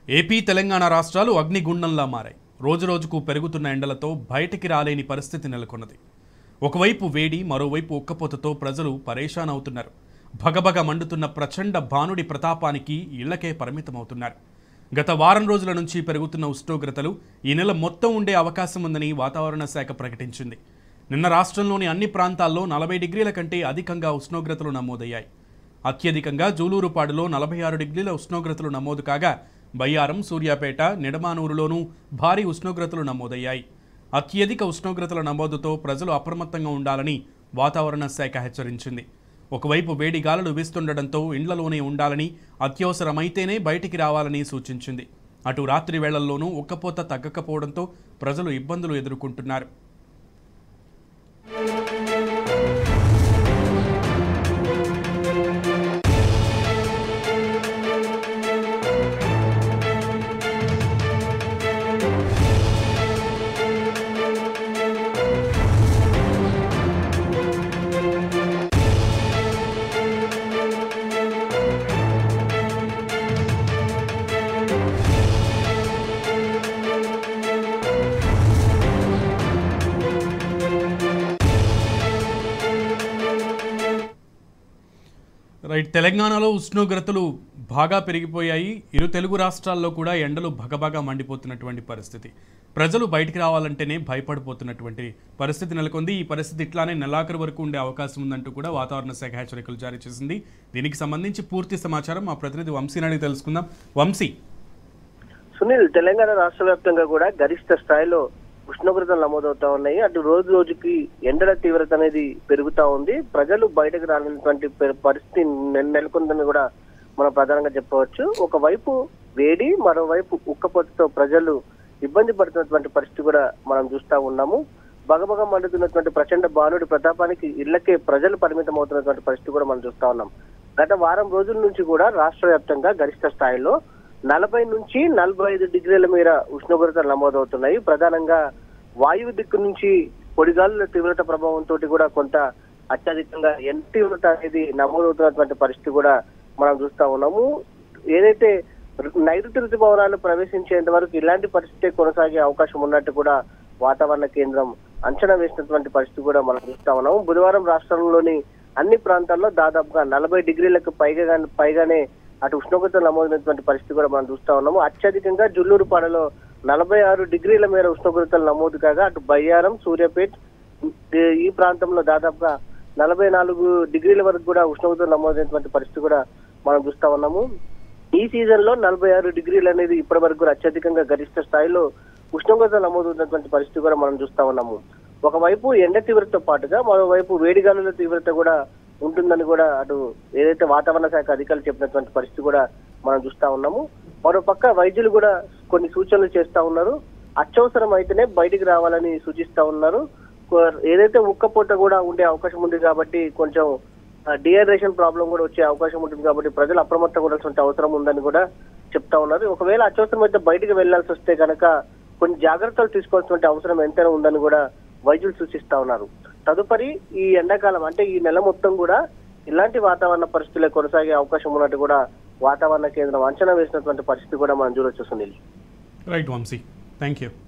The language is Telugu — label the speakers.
Speaker 1: ఏపీ తెలంగాణ రాష్ట్రాలు అగ్నిగుండంలా మారాయి రోజురోజుకు పెరుగుతున్న ఎండలతో బయటికి రాలేని పరిస్థితి నెలకొన్నది ఒకవైపు వేడి మరోవైపు ఉక్కపోతతో ప్రజలు పరేషాన్ అవుతున్నారు భగభగ మండుతున్న ప్రచండ భానుడి ప్రతాపానికి ఇళ్లకే పరిమితమవుతున్నారు గత వారం రోజుల నుంచి పెరుగుతున్న ఉష్ణోగ్రతలు ఈ నెల మొత్తం ఉండే అవకాశం ఉందని వాతావరణ శాఖ ప్రకటించింది నిన్న రాష్ట్రంలోని అన్ని ప్రాంతాల్లో నలభై డిగ్రీల కంటే అధికంగా ఉష్ణోగ్రతలు నమోదయ్యాయి అత్యధికంగా జూలూరుపాడులో నలభై ఆరు డిగ్రీల ఉష్ణోగ్రతలు నమోదు కాగా బయ్యారం సూర్యాపేట నిడమానూరులోనూ భారీ ఉష్ణోగ్రతలు నమోదయ్యాయి అత్యధిక ఉష్ణోగ్రతల నమోదుతో ప్రజలు అప్రమత్తంగా ఉండాలని వాతావరణ శాఖ హెచ్చరించింది ఒకవైపు వేడి గాలులు వీస్తుండటంతో ఇండ్లలోనే ఉండాలని అత్యవసరమైతేనే బయటికి రావాలని సూచించింది అటు రాత్రి వేళల్లోనూ ఉక్కపోత తగ్గకపోవడంతో ప్రజలు ఇబ్బందులు ఎదుర్కొంటున్నారు రైట్ తెలంగాణలో ఉష్ణోగ్రతలు బాగా పెరిగిపోయాయి ఇరు తెలుగు రాష్ట్రాల్లో కూడా ఎండలు భగభగా మండిపోతున్నటువంటి పరిస్థితి ప్రజలు బయటికి రావాలంటేనే భయపడిపోతున్నటువంటి పరిస్థితి నెలకొంది ఈ పరిస్థితి ఇట్లానే నెలాఖరు వరకు ఉండే అవకాశం ఉందంటూ కూడా వాతావరణ శాఖ హెచ్చరికలు జారీ చేసింది దీనికి సంబంధించి పూర్తి సమాచారం మా ప్రతినిధి వంశీని అడిగి తెలుసుకుందాం వంశీ
Speaker 2: సునీల్ తెలంగాణ రాష్ట్ర వ్యాప్తంగా కూడా గరిష్ట స్థాయిలో ఉష్ణోగ్రతలు నమోదవుతా ఉన్నాయి అటు రోజు రోజుకి ఎండల తీవ్రత అనేది పెరుగుతా ఉంది ప్రజలు బయటకు రానటువంటి పె- పరిస్థితి నె- నెలకొందని కూడా మనం ప్రధానంగా చెప్పవచ్చు ఒకవైపు వేడి మరోవైపు ఉక్కపోతతో ప్రజలు ఇబ్బంది పడుతున్నటువంటి పరిస్థితి కూడా మనం చూస్తా ఉన్నాము బగబగ మండుతున్నటువంటి ప్రచండ బాణుడి ప్రతాపానికి ఇళ్లకే ప్రజలు పరిమితం అవుతున్నటువంటి పరిస్థితి కూడా మనం చూస్తా ఉన్నాం గత వారం రోజుల నుంచి కూడా రాష్ట్ర వ్యాప్తంగా గరిష్ట స్థాయిలో నలభై నుంచి నలభై ఐదు డిగ్రీల మేర ఉష్ణోగ్రతలు నమోదవుతున్నాయి ప్రధానంగా వాయువు దిక్కు నుంచి పొడిగాలుల తీవ్రత ప్రభావంతో కూడా కొంత అత్యధికంగా ఎండ తీవ్రత అనేది నమోదవుతున్నటువంటి పరిస్థితి కూడా మనం చూస్తా ఉన్నాము ఏదైతే నైరుతి ఋతుపవనాలు ప్రవేశించేంత వరకు ఇలాంటి పరిస్థితి కొనసాగే అవకాశం ఉన్నట్టు కూడా వాతావరణ కేంద్రం అంచనా వేసినటువంటి పరిస్థితి కూడా మనం చూస్తా ఉన్నాము బుధవారం రాష్ట్రంలోని అన్ని ప్రాంతాల్లో దాదాపుగా నలభై డిగ్రీలకు పైగా పైగానే అటు ఉష్ణోగ్రతలు నమోదైనటువంటి పరిస్థితి కూడా మనం చూస్తా ఉన్నాము అత్యధికంగా జుల్లూరుపాడలో నలభై ఆరు డిగ్రీల మేర ఉష్ణోగ్రతలు నమోదు కాగా అటు బయ్యారం సూర్యాపేట్ ఈ- ఈ ప్రాంతంలో దాదాపుగా నలభై నాలుగు డిగ్రీల వరకు కూడా ఉష్ణోగ్రతలు నమోదైనటువంటి పరిస్థితి కూడా మనం చూస్తా ఉన్నాము ఈ సీజన్ లో నలభై ఆరు డిగ్రీలు అనేది ఇప్పటి వరకు కూడా అత్యధికంగా గరిష్ట స్థాయిలో ఉష్ణోగ్రత నమోదవుతున్నటువంటి పరిస్థితి కూడా మనం చూస్తా ఉన్నాము ఒకవైపు ఎండ తీవ్రతతో పాటుగా మరోవైపు వేడిగాలుల తీవ్రత కూడా ఉంటుందని కూడా అటు ఏదైతే వాతావరణ శాఖ అధికారులు చెప్పినటువంటి పరిస్థితి కూడా మనం చూస్తా ఉన్నాము మరో పక్క వైద్యులు కూడా కొన్ని సూచనలు చేస్తా ఉన్నారు అత్యవసరం అయితేనే బయటికి రావాలని సూచిస్తా ఉన్నారు కో- ఏదైతే ఉక్కపోత కూడా ఉండే అవకాశం ఉంది కాబట్టి కొంచెం డిహైడ్రేషన్ ప్రాబ్లం కూడా వచ్చే అవకాశం ఉంటుంది కాబట్టి ప్రజలు అప్రమత్తం ఉండాల్సిన అవసరం ఉందని కూడా చెప్తా ఉన్నారు ఒకవేళ అత్యవసరం అయితే బయటికి వెళ్లాల్సి వస్తే కనుక కొన్ని జాగ్రత్తలు తీసుకోవాల్సిన అవసరం ఎంతైనా ఉందని కూడా వైద్యులు సూచిస్తా ఉన్నారు తదుపరి ఈ ఎండాకాలం అంటే ఈ నెల మొత్తం కూడా ఇలాంటి వాతావరణ పరిస్థితులే కొనసాగే అవకాశం ఉన్నట్టు కూడా వాతావరణ కేంద్రం అంచనా వేసినటువంటి పరిస్థితి కూడా మనం చూడొచ్చు Sunil
Speaker 1: right Vamshi thank you